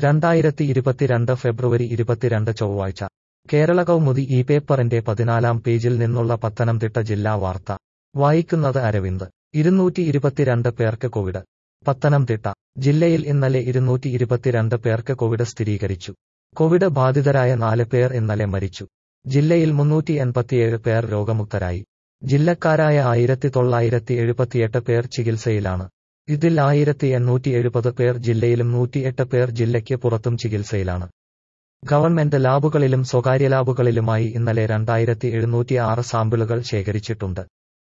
രണ്ടായിരത്തി ഇരുപത്തിരണ്ട് ഫെബ്രുവരി ഇരുപത്തിരണ്ട് ചൊവ്വാഴ്ച കേരള കൗമുദി ഈ പേപ്പറിന്റെ പതിനാലാം പേജിൽ നിന്നുള്ള പത്തനംതിട്ട ജില്ലാ വാർത്ത വായിക്കുന്നത് അരവിന്ദ് ഇരുന്നൂറ്റി ഇരുപത്തിരണ്ട് പേർക്ക് കോവിഡ് പത്തനംതിട്ട ജില്ലയിൽ ഇന്നലെ ഇരുന്നൂറ്റി ഇരുപത്തിരണ്ട് പേർക്ക് കോവിഡ് സ്ഥിരീകരിച്ചു കോവിഡ് ബാധിതരായ നാല് പേർ ഇന്നലെ മരിച്ചു ജില്ലയിൽ മുന്നൂറ്റി എൺപത്തിയേഴ് പേർ രോഗമുക്തരായി ജില്ലക്കാരായ ആയിരത്തി തൊള്ളായിരത്തി എഴുപത്തിയെട്ട് പേർ ചികിത്സയിലാണ് ഇതിൽ ആയിരത്തി എണ്ണൂറ്റി എഴുപത് പേർ ജില്ലയിലും നൂറ്റിയെട്ട് പേർ ജില്ലയ്ക്ക് പുറത്തും ചികിത്സയിലാണ് ഗവൺമെന്റ് ലാബുകളിലും സ്വകാര്യ ലാബുകളിലുമായി ഇന്നലെ രണ്ടായിരത്തി എഴുന്നൂറ്റി ആറ് സാമ്പിളുകൾ ശേഖരിച്ചിട്ടുണ്ട്